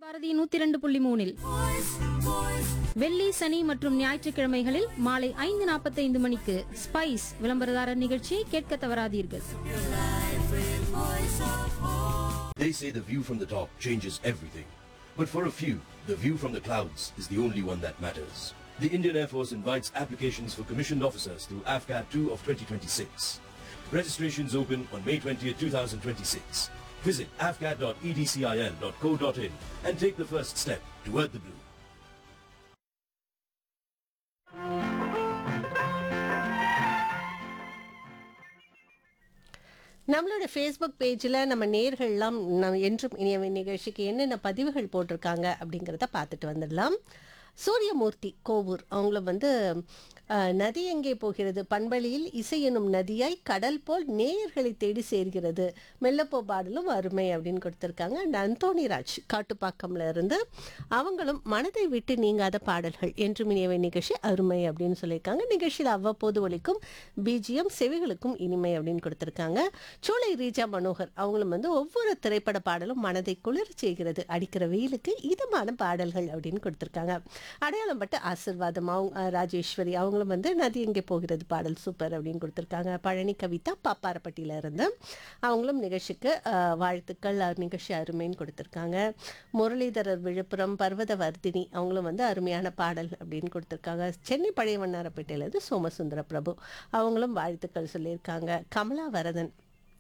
பாரதி நூத்தி இரண்டு புள்ளி மூணில் வெள்ளி சனி மற்றும் ஞாயிற்றுக்கிழமைகளில் மாலை ஐந்து நாற்பத்தைந்து மணிக்கு ஸ்பைஸ் விளம்பரதாரர் நிகழ்ச்சியை கேட்க தவறாதீர்கள் They say the view from the top changes everything. But for a few, the view from the clouds is the only one that matters. The Indian Air Force invites applications for commissioned officers through AFCAT 2 of 2026. Registrations open on May 20th, 2026. Visit afcat.edcil.co.in and take the first step toward the blue. நம்மளோட Facebook பேஜில் நம்ம நேர்கள்லாம் நம்ம என்றும் இனிய நிகழ்ச்சிக்கு என்னென்ன பதிவுகள் போட்டிருக்காங்க அப்படிங்கிறத பார்த்துட்டு வந்துடலாம் சூரியமூர்த்தி கோவூர் அவங்கள வந்து அஹ், நதி எங்கே போகிறது பண்பளியில் இசை எனும் நதியாய் கடல் போல் நேயர்களை தேடி சேர்கிறது மெல்லப்போ பாடலும் அருமை அப்படின்னு கொடுத்துருக்காங்க அண்ட் அந்தோணிராஜ் காட்டுப்பாக்கம்ல இருந்து அவங்களும் மனதை விட்டு நீங்காத பாடல்கள் என்றும் இனியவை நிகழ்ச்சி அருமை அப்படின்னு சொல்லியிருக்காங்க நிகழ்ச்சியில் அவ்வப்போது ஒலிக்கும் பிஜிஎம் செவிகளுக்கும் இனிமை அப்படின்னு கொடுத்துருக்காங்க சோலை ரீஜா மனோகர் அவங்களும் வந்து ஒவ்வொரு திரைப்பட பாடலும் மனதை குளிர செய்கிறது அடிக்கிற வெயிலுக்கு இதமான பாடல்கள் அப்படின்னு கொடுத்துருக்காங்க அடையாளம் பட்டு ஆசிர்வாதம் அவங்க அஹ், ராஜேஸ்வரி அவங்களும் வந்து நதி எங்கே போகிறது பாடல் சூப்பர் அப்படின்னு கொடுத்துருக்காங்க பழனி கவிதா பாப்பாரப்பட்டியில இருந்து அவங்களும் நிகழ்ச்சிக்கு அஹ், வாழ்த்துக்கள் அஹ், நிகழ்ச்சி அருமைன்னு கொடுத்துருக்காங்க முரளிதரர் விழுப்புரம் பர்வதவர்தினி அவங்களும் வந்து அருமையான பாடல் அப்படின்னு கொடுத்துருக்காங்க சென்னை பழைய வண்ணாரப்பேட்டையிலேருந்து சோமசுந்தர பிரபு அவங்களும் வாழ்த்துக்கள் சொல்லியிருக்காங்க கமலா வரதன்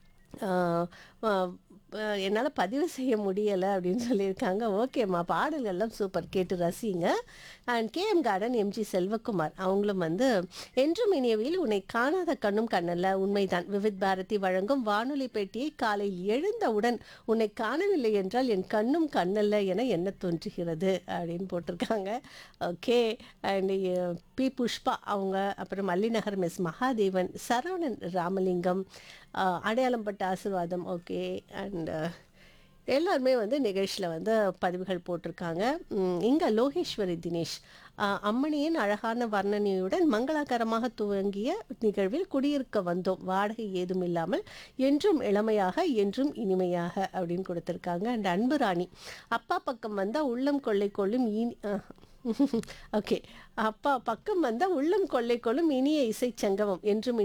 ஆஹ் ஆஹ் ஆஹ் என்னால் பதிவு செய்ய முடியலை அப்படின்னு சொல்லியிருக்காங்க ஓகேம்மா பாடல்கள்லாம் சூப்பர் கேட்டு ரசிங்க and KM garden MG Selvakumar அவங்களும் வந்து என்றும் இனியவையில் உன்னை காணாத கண்ணும் கண்ணல்ல உண்மைதான் விவித் பாரதி வழங்கும் வானொலி பெட்டியை காலையில் எழுந்தவுடன் உன்னை காணவில்லை என்றால் என் கண்ணும் கண்ணல்ல என என்ன தோன்றுகிறது அப்படின்னு போட்டிருக்காங்க ஓகே அண்ட் பி புஷ்பா அவங்க அப்புறம் மல்லிநகர் மிஸ் மகாதேவன் சரவணன் ராமலிங்கம் ஆஹ் அடையாளம் பட்ட ஆசீர்வாதம் ஓகே அண்ட் எல்லாருமே வந்து நிகழ்ச்சியில் வந்து பதிவுகள் போட்டிருக்காங்க இங்கே லோகேஸ்வரி தினேஷ் ஆஹ் அம்மணியின் அழகான வர்ணனையுடன் மங்களகரமாக துவங்கிய நிகழ்வில் குடியிருக்க வந்தோம் வாடகை ஏதும் இல்லாமல் என்றும் இளமையாக என்றும் இனிமையாக அப்படின்னு கொடுத்துருக்காங்க அண்ட் அன்பு ராணி அப்பா பக்கம் வந்தால் உள்ளம் கொள்ளை கொள்ளும் இனி ஓகே அப்பா பக்கம் வந்தால் உள்ளம் கொள்ளை கொள்ளும் இனிய இசை சங்கமம் என்றும்